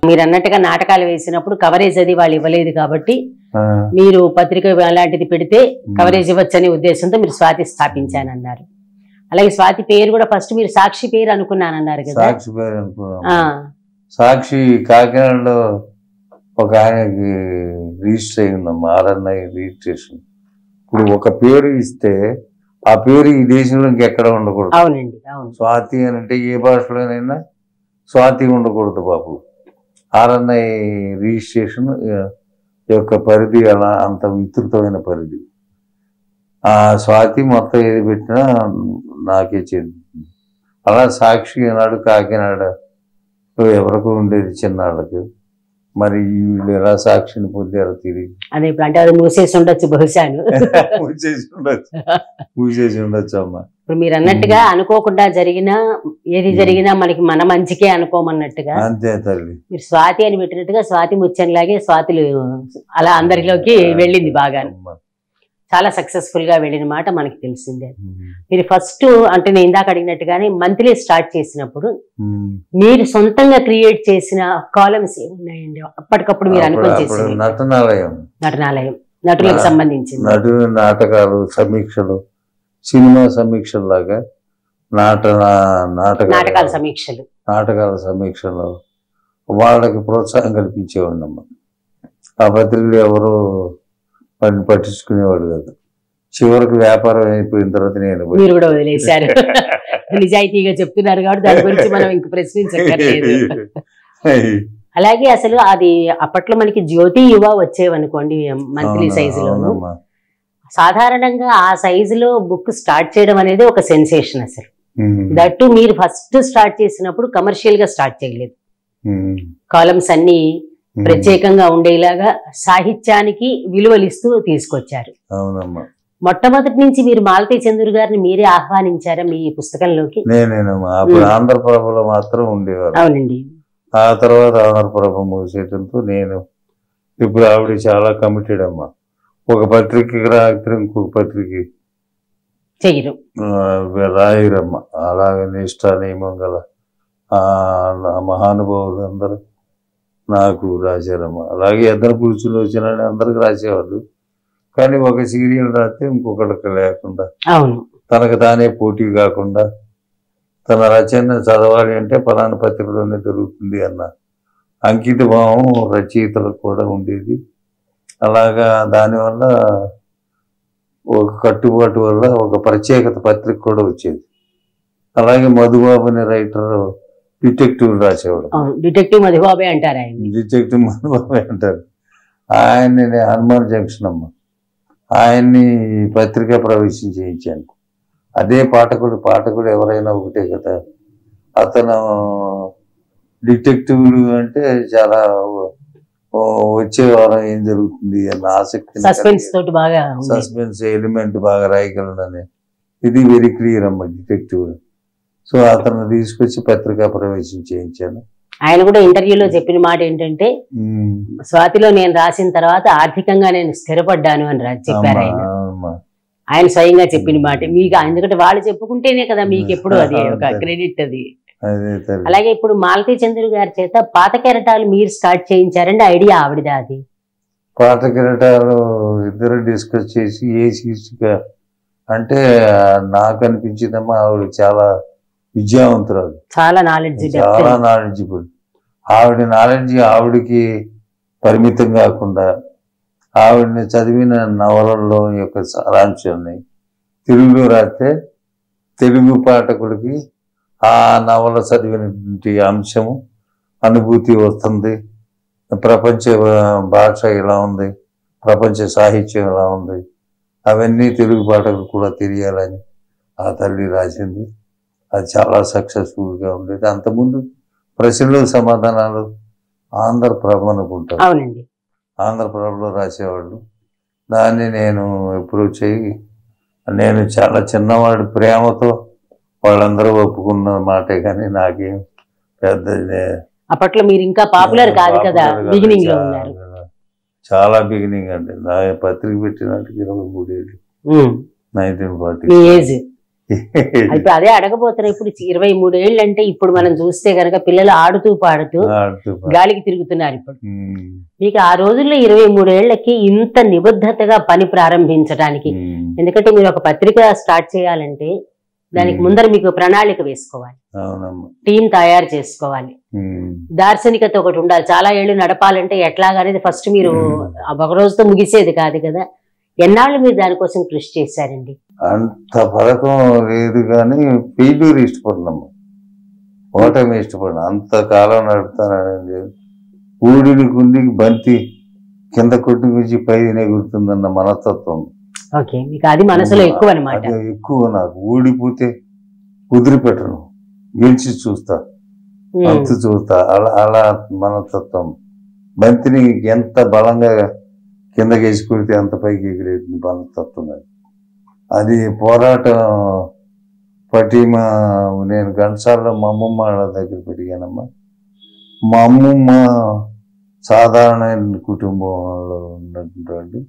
మీరు అన్నట్టుగా నాటకాలు వేసినప్పుడు కవరేజ్ అది వాళ్ళు ఇవ్వలేదు కాబట్టి ఆ, మీరు పత్రిక అలాంటిది పెడితే కవరేజ్ ఇవ్వచ్చనే ఉద్దేశంతో మీరు స్వాతి స్థాపించానన్నారు అలాగే స్వాతి పేరు కూడా ఫస్ట్ మీరు సాక్షి పేరు అనుకున్నానన్నారు కదా సాక్షి పేరు అనుకున్నాం ఆ, సాక్షి కాకినాడలో ఒక ఆయనకి రిజిస్టర్ అయిందమ్మా ఆర్ఎన్ఐ రిజిస్ట్రేషన్ ఇప్పుడు ఒక పేరు ఇస్తే ఆ పేరు ఈ దేశంలో ఇంకెక్కడ ఉండకూడదు అవునండి అవును స్వాతి అని అంటే ఏ భాషలోనైనా స్వాతి ఉండకూడదు బాబు ఆర్ఎన్ఐ రిజిస్ట్రేషన్ ఆ, యొక్క పరిధి అలా అంత విస్తృతమైన పరిధి ఆ స్వాతి మొత్తం ఏది పెట్టినా నాకే చెందుతుంది అలా సాక్షి నాడు కాకినాడ ఎవరికి ఉండేది చిన్నాళ్ళకి మరి వీళ్ళు ఎలా సాక్షిని పొందారో తిరిగి అదే ఇప్పుడు అంటే అది మూసేసి ఉండొచ్చు బహుశాను పూజేసి ఉండొచ్చు పూజేసి ఉండొచ్చు అమ్మా ఇప్పుడు మీరు అన్నట్టుగా అనుకోకుండా జరిగినా ఏది జరిగినా మనకి మన మంచికే అనుకోమన్నట్టుగా అంతే తల్లి మీరు స్వాతి అని పెట్టినట్టుగా స్వాతి ముత్యంలాగే స్వాతులు అలా అందరిలోకి వెళ్ళింది బాగా అమ్మా. చాలా సక్సెస్ఫుల్ గా వెళ్ళిన మాట మనకి తెలిసిందే మీరు ఫస్ట్ అంటే నేను ఇందాక అడిగినట్టుగానే మంత్లీ స్టార్ట్ చేసినప్పుడు ఉమ్. మీరు సొంతంగా క్రియేట్ చేసిన కాలమ్స్ ఏమున్నాయండి అప్పటికప్పుడు మీరు అప్పుడు- అనుకుని అప్పుడు చేసి నటనాలయం నటనాలయం నటులకు ఆ, సంబంధించింది నటు నాటకాలు సమీక్షలు సినిమా సమీక్షలు లాగా నాట నాటకాల నాటకాల సమీక్షలు నాటకాల సమీక్షలు వాళ్ళకి ప్రోత్సాహం కల్పించేవాడినమ్మ ఆ పత్రికలు ఎవరు పని పట్టించుకునేవాడు కాదు చివరికి వ్యాపారం అయిపోయిన తర్వాత నేను పోయి- మీరు కూడా వదిలేశారు నిజాయితీగా చెప్తున్నారు కాబట్టి దాని గురించి మనం ఇంక ప్రశ్నించక్కర్లేదు అలాగే అసలు అది అప్పట్లో మనకి జ్యోతి యువ వచ్చేవనుకోండి మంత్లీ అవునా, సైజులోను అవునమ్మా. సాధారణంగా ఆ సైజులో బుక్ స్టార్ట్ చేయడం అనేది ఒక సెన్సేషన్ అసలు ఉమ్, దట్టు మీరు ఫస్ట్ స్టార్ట్ చేసినప్పుడు కమర్షియల్ గా స్టార్ట్ చేయలేదు ఉమ్, కాలమ్స్ అన్ని ఉమ్. ప్రత్యేకంగా ఉండేలాగా సాహిత్యానికి విలువలిస్తూ తీసుకొచ్చారు అవునమ్మా మొట్టమొదటి నుంచి మీరు మాలతీ చంద్రు గారిని మీరే ఆహ్వానించారా మీ పుస్తకంలోకి నేనేనమ్మా అప్పుడు ఉమ్. ఆంధ్రప్రభలో మాత్రం ఉండేవారు అవునండి ఆ తర్వాత ఆంధ్రప్రభ మూసేయడంతో నేను ఇప్పుడు ఆవిడ చాలా కమిటెడ్ అమ్మా ఒక పత్రికకి రాత్రి ఇంకొక పత్రిక చెయ్యరు రాయరమ్మ అలాగే నిష్ఠ నియమం గల ఆ మహానుభావులు అందరూ నాకు రాశారమ్మ అలాగే ఇద్దరు పురుషులు వచ్చిన అందరికి రాసేవాళ్ళు కానీ ఒక సీరియల్ రాస్తే ఇంకొకరికి లేకుండా అవును తనకు తానే పోటీ కాకుండా తన రచన చదవాలి అంటే పలానా పత్రికలోనే దొరుకుతుంది అన్న అంకిత భావం రచయితలకు కూడా ఉండేది అలాగా దానివల్ల ఒక కట్టుబాటు వల్ల ఒక ప్రత్యేకత పత్రిక కూడా వచ్చేది అలాగే మధుబాబు అనే రైటర్ డిటెక్టివ్ రాసేవాడు అవును డిటెక్టివ్ మధుబాబే అంటారు ఆయన డిటెక్టివ్ మధుబాబు అంటారు ఆయన్ని నేను హనుమాన్ జంక్షన్ అమ్మ ఆయన్ని పత్రికా ప్రవేశం చేయించాను అదే పాఠకుడు పాఠకుడు ఎవరైనా ఒకటే కదా అతను డిటెక్టివ్లు అంటే చాలా ఓ, వచ్చే వారం ఏం జరుగుతుంది అన్న ఆసక్తి సస్పెన్స్ తోటి బాగా ఉంది. సస్పెన్స్ ఎలిమెంట్ బాగా రాయగలనని ఇది వెరీ క్లియర్ అమ్మ డిటెక్టివ్ సో అతను తీసుకొచ్చి పత్రికా ప్రవేశం చేయించాను ఆయన కూడా ఇంటర్వ్యూలో చెప్పిన మాట ఏంటంటే ఉమ్, స్వాతిలో నేను రాసిన తర్వాత ఆర్థికంగా నేను స్థిరపడ్డాను అని రా- చెప్పారు ఆయన అమ్మా, అమ్మా. ఆయన స్వయంగా చెప్పిన మాట మీకు ఎందుకంటే వాళ్ళు చెప్పుకుంటేనే కదా మీకు ఎప్పుడు అది ఒక క్రెడిట్ అది అదే తల్లి అలాగే ఇప్పుడు మాలతీ చంద్రు గారి చేత పాత కెరటాలు మీరు స్టార్ట్ చేయించారండి ఐడియా ఆవిడదా అది పాత కిరటాలు ఇద్దరు డిస్కస్ చేసి ఏ శీర్షిక అంటే నాకు అనిపించిందమ్మా ఆవిడ చాలా విద్యావంతురాలు చాలా నాలెడ్జ్ చాలా నాలెడ్జిబుల్ ఆవిడ నాలెడ్జ్ ఆవిడకి పరిమితం కాకుండా ఆవిడని చదివిన నవలల్లో యొక్క సారాంశాన్ని తెలుగులో రాస్తే తెలుగు పాఠకుడికి ఆ నవల చదివినటువంటి అంశము అనుభూతి వస్తుంది ప్రపంచ భాష ఎలా ఉంది ప్రపంచ సాహిత్యం ఎలా ఉంది అవన్నీ తెలుగు పాఠకులు కూడా తెలియాలని ఆ తల్లి రాసింది అది చాలా సక్సెస్ఫుల్గా ఉండేది అంతకుముందు ప్రశ్నలు సమాధానాలు ఆంధ్రప్రభ అనుకుంటారు అవునండి ఆంధ్రప్రభలో రాసేవాళ్ళు దాన్ని నేను ఎప్పుడు చేయి నేను చాలా చిన్నవాడి ప్రేమతో వాళ్ళందరూ ఒప్పుకున్న మాటే కానీ నాకేం పెద్ద నే- అప్పట్లో మీరు ఇంకా పాపులర్ కాదు కదా popular కాదు. బిగినింగ్ లో చాలా- ఉన్నారు చాలా బిగినింగ్ అండి నా పత్రిక పెట్టినట్టుకి ఇరవై మూడేళ్ళు ఉమ్. నైన్టీన్ ఫార్టీ మీ ఏజ్ ఇప్పుడు అదే అడగబోతున్నా ఇప్పుడు ఇరవై మూడేళ్ళు అంటే ఇప్పుడు మనం చూస్తే గనక పిల్లలు ఆడుతూ పాడుతూ ఆడుతూ పా- గాలికి తిరుగుతున్నారు ఇప్పుడు ఉమ్, మీకు ఆ రోజుల్లో ఇరవై మూడేళ్లకి ఇంత నిబద్ధతగా పని ప్రారంభించడానికి ఉమ్, ఎందుకంటే మీరు ఒక పత్రిక స్టార్ట్ చేయాలంటే దానికి మ్మ్. ముందర మీకు ప్రణాళిక వేసుకోవాలి అవునమ్మా టీం తయారు చేసుకోవాలి ఉమ్, దార్శనికత ఒకటి ఉండాలి చాలా ఏళ్ళు నడపాలంటే ఎట్లాగనేది ఫస్ట్ మీరు మ్మ్. ఆ ఒక రోజుతో ముగిసేది కాదు కదా ఎన్నాళ్ళు మీరు దానికోసం కృషి చేశారండి అంత పథకం లేదు కానీ ఫెయిల్యూర్ ఇష్టపడినమ్మా ఓటమి ఇష్టపడిన అంత కాలం నడుపుతానని లేదు ఊడిని కుండికి బంతి కింద కొట్టి గురించి పైన ఎగురుతుందన్న మనస్తత్వం ఓకే మీకు అది మనసులో ఎక్కువ అనమాట అది ఎక్కువ నాకు ఊడిపోతే కుదిరిపెట్టను గెలిచి చూస్తా అంతు చూస్తా అలా అలా మనస్తత్వం బంతిని ఎంత బలంగా కింద గేసి కొడితే అంత పైకి ఎగిరేది మనస్తత్వం అది అది పోరాటం పటిమ నేను ఘంటసాలలో మా అమ్మమ్మ వాళ్ళ దగ్గర పెరిగానమ్మా మా అమ్మమ్మ సాధారణ కుటుంబంలో ఉన్నటువంటి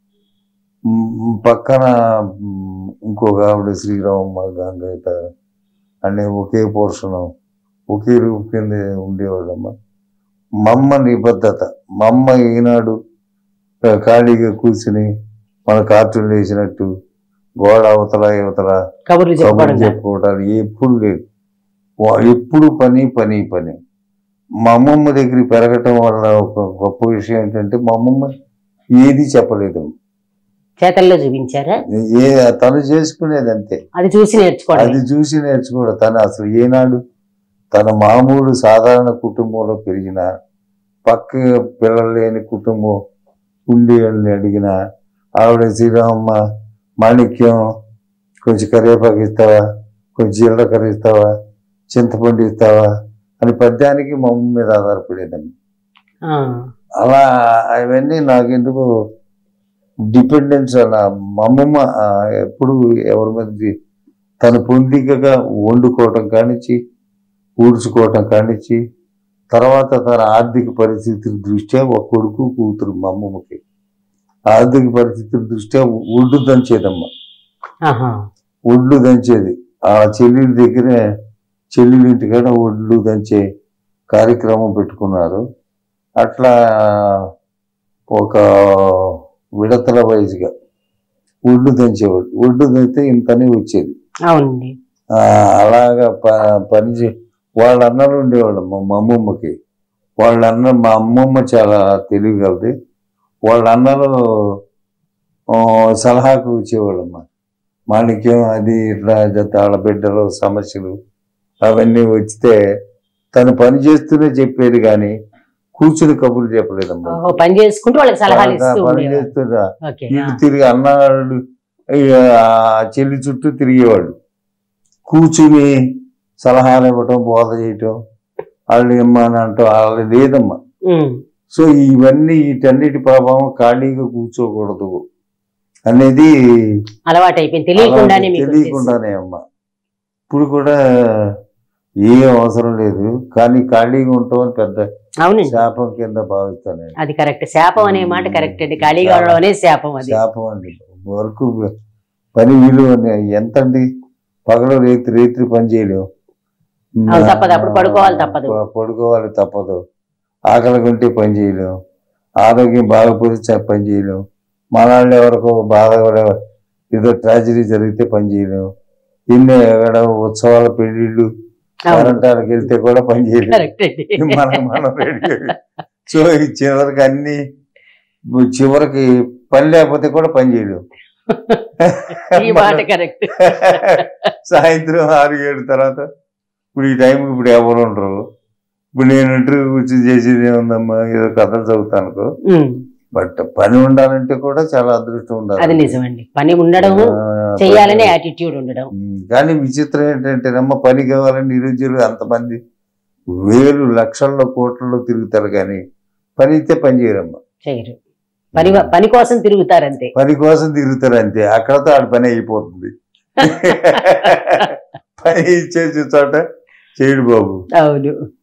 మ్, పక్కన మ్, ఇంకొక ఆవిడ శ్రీరామమ్మ గంగైత అనే ఒకే పోర్షన్ ఒకే రూపు కింద ఉండేవాళ్ళమ్మ మా అమ్మ నిబద్ధత మా అమ్మ ఈనాడు ఆ, ఖాళీగా కూర్చుని మన కార్టూన్ వేసినట్టు గోడ అవతల యువతల కబుర్లు కబుర్లు చెప్పుకోవడం కాదు. చెప్పుకోవటాలు ఎప్పుడు లేదు వా- ఎప్పుడు పని పని పని మా అమ్మమ్మ దగ్గర పెరగటం వల్ల ఒక గొప్ప విషయం ఏంటంటే మా అమ్మమ్మ ఏది చెప్పలేదు చేతల్లో చూపించారా ఏ తను చేసుకునేది అంతే అది చూసి నేర్చుకోవడం అది చూసి నేర్చుకోవడం తను అసలు ఏనాడు తన మామూలు సాధారణ కుటుంబంలో పెరిగిన పక్క పిల్లలు లేని కుటుంబం ఉండి అని అడిగిన ఆవిడ శ్రీరామమ్మ మాణిక్యం కొంచెం కరివేపాకు ఇస్తావా కొంచెం జీలకర్ర ఇస్తావా చింతపండు ఇస్తావా అని పద్యానికి మా అమ్మ మీద ఆధారపడేదమ్మ ఆ, అలా అవన్నీ నాకెందుకు డిపెండెన్స్ అలా మా అమ్మమ్మ ఆ, ఎప్పుడు ఎవరి మీద ది- తన పొందికగా వండుకోవటం కానిచ్చి ఊడ్చుకోవటం కానిచ్చి తర్వాత తన ఆర్థిక పరిస్థితుల దృష్ట్యా ఒక కొడుకు కూతురు మా అమ్మమ్మకి ఆర్థిక పరిస్థితుల దృష్ట్యా ఒడ్డు దంచేదమ్మ ఆహా. ఒడ్లు దంచేది ఆ చెల్లెల దగ్గరే చెల్లెల ఇంటికాడ ఒడ్లు దంచే కార్యక్రమం పెట్టుకున్నారు అట్లా ఒక విడతల వయసుగా ఒడ్లు దంచేవాడు ఒడ్లు దంచితే ఇంతనే వచ్చేది అవునండి ఆ, అలాగా ప- పని చే వాళ్ళ అన్నలు ఉండేవాళ్ళు మా మా అమ్మమ్మకి వాళ్ళ అన్న మా అమ్మమ్మ చాలా తెలివి కలది వాళ్ళ అన్నలు ఆ, సలహాకు వచ్చేవాళ్ళమ్మ మాణిక్యం అది ఇట్లా జత వాళ్ళ బిడ్డలు సమస్యలు అవన్నీ వచ్చితే తను పని చేస్తూనే చెప్పేది కానీ కూర్చుని కబుర్లు చెప్పలేదమ్మా ఓహో, పని చేసుకుంటూ వాళ్ళకి సలహాలు ఇస్తూ పని ఉండేవారు చేస్తున్నా ఓకే ఇటు తిరిగి అన్నాడు ఇక ఆ చెల్లి చుట్టూ తిరిగేవాడు కూర్చుని సలహాలు ఇవ్వటం బోధ చేయటం వాళ్ళు ఇమ్మని అంటాం వాళ్ళు లేదమ్మా ఉమ్, సో ఇవన్నీ వీటన్నిటి ప్రభావం ఖాళీగా కూర్చోకూడదు అనేది అలవాటు అయిపోయింది తెలియకుండానే మీకు వచ్చేసింది. తెలియకుండానే అమ్మా ఇప్పుడు కూడా ఏం అవసరం లేదు కానీ ఖాళీగా ఉంటాం అని పెద్ద అవునండి శాపం కింద భావిస్తాను నేను. అది కరెక్ట్ శాపం అనే మాట కరెక్ట్ అండి ఖాళీగా ఉండడం అనే శాపం అది శాపం అండి వర్క్ పని విలువ ఎంత అండి పగలు రేత్రి రేత్రి పని చేయలేము అవును, తప్పదు. అప్పుడు పడుకోవాలి తప్పదు. ప- పడుకోవాలి తప్పదు ఆకలిగా ఉంటే పని చేయలేము ఆరోగ్యం బాగపోతే చ- పని చేయలేము మనవాళ్ళు ఎవరికో బాధ కూడా ఏదో ట్రాజడీ జరిగితే పని చేయలేము ఇన్ని ఎక్కడ ఉత్సవాల పెళ్లిళ్ళు అవును కరెంటాలకు వెళ్తే కూడా పని చేయలేము కరెక్ట్ అండి మనం మనం రెడీ సో ఈ చివరికి అన్ని చివరికి పని లేకపోతే కూడా పని చేయలేము ఈ మాట కరెక్ట్ సాయంత్రం ఆరు ఏడు తర్వాత ఇప్పుడు ఈ టైంకి ఇప్పుడు ఎవరు ఉండరు ఇప్పుడు నేను ఇంటర్వ్యూ కూర్చొని చేసేది ఏముందమ్మా ఏదో కథలు చదువుతానుకో బట్ పని ఉండాలంటే కూడా చాలా అదృష్టం ఉండాలి అది నిజమండి పని ఉండడం ఆ, చేయాలనే యాటిట్యూడ్ ఉండడం ఉమ్, కానీ విచిత్రం ఏంటంటేనమ్మా పని కావాలని నిరుద్యోగులు అంతమంది వేలు లక్షల్లో కోట్లలో తిరుగుతారు కానీ పని అయితే పని చేయరమ్మా చేయరు పని పని కోసం తిరుగుతారు అంతే పని కోసం తిరుగుతారు అంతే అక్కడతో ఆడ పని అయిపోతుంది పని ఇచ్చేసి చోట చేయడు బాబు అవును